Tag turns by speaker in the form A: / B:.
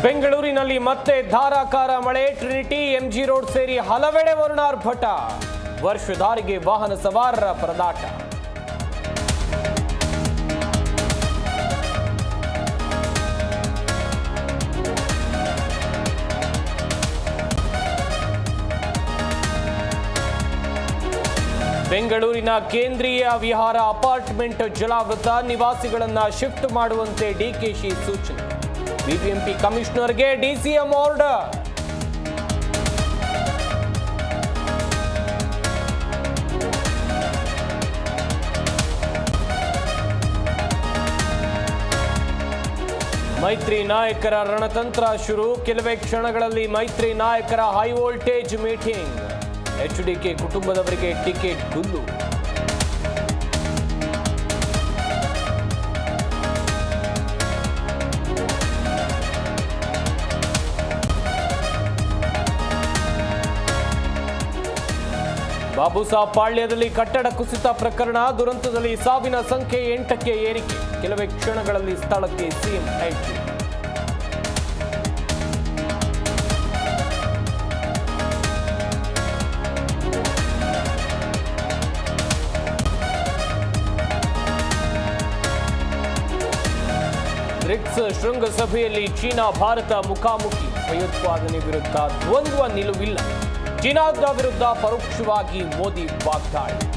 A: ಬೆಂಗಳೂರಿನಲ್ಲಿ ಮತ್ತೆ ಧಾರಾಕಾರ ಮಳೆ ಟ್ರಿನಿಟಿ ಎಂಜಿ ರೋಡ್ ಸೇರಿ ಹಲವೆಡೆ ವರುಣಾರ್ಭಟ ವರ್ಷಧಾರಿಗೆ ವಾಹನ ಸವಾರರ ಪರದಾಟ ಬೆಂಗಳೂರಿನ ಕೇಂದ್ರೀಯ ವಿಹಾರ ಅಪಾರ್ಟ್ಮೆಂಟ್ ಜಲಾವೃತ ನಿವಾಸಿಗಳನ್ನ ಶಿಫ್ಟ್ ಮಾಡುವಂತೆ ಡಿಕೆಶಿ ಸೂಚನೆ ಬಿಬಿಎಂಪಿ ಕಮಿಷನರ್ಗೆ ಡಿಸಿಎಂ ಆರ್ಡರ್ ಮೈತ್ರಿ ನಾಯಕರ ರಣತಂತ್ರ ಶುರು ಕೆಲವೇ ಕ್ಷಣಗಳಲ್ಲಿ ಮೈತ್ರಿ ನಾಯಕರ ಹೈ ವೋಲ್ಟೇಜ್ ಮೀಟಿಂಗ್ ಎಚ್ಡಿಕೆ ಕುಟುಂಬದವರಿಗೆ ಟಿಕೆಟ್ ಗುಲ್ಲು ಬಾಬುಸಾಬ್ ಪಾಳ್ಯದಲ್ಲಿ ಕಟ್ಟಡ ಕುಸಿತ ಪ್ರಕರಣ ದುರಂತದಲ್ಲಿ ಸಾವಿನ ಸಂಖ್ಯೆ ಎಂಟಕ್ಕೆ ಏರಿಕೆ ಕೆಲವೇ ಕ್ಷಣಗಳಲ್ಲಿ ಸ್ಥಳಕ್ಕೆ ಸಿಎಂ ಎಂಟ್ರಿ ಬ್ರಿಕ್ಸ್ ಶೃಂಗಸಭೆಯಲ್ಲಿ ಚೀನಾ ಭಾರತ ಮುಖಾಮುಖಿ ಭಯೋತ್ಪಾದನೆ ವಿರುದ್ಧ ದ್ವಂದ್ವ ನಿಲುವಿಲ್ಲ ಚೀನಾದ ವಿರುದ್ಧ ಪರೋಕ್ಷವಾಗಿ ಮೋದಿ ವಾಗ್ದಾಳಿ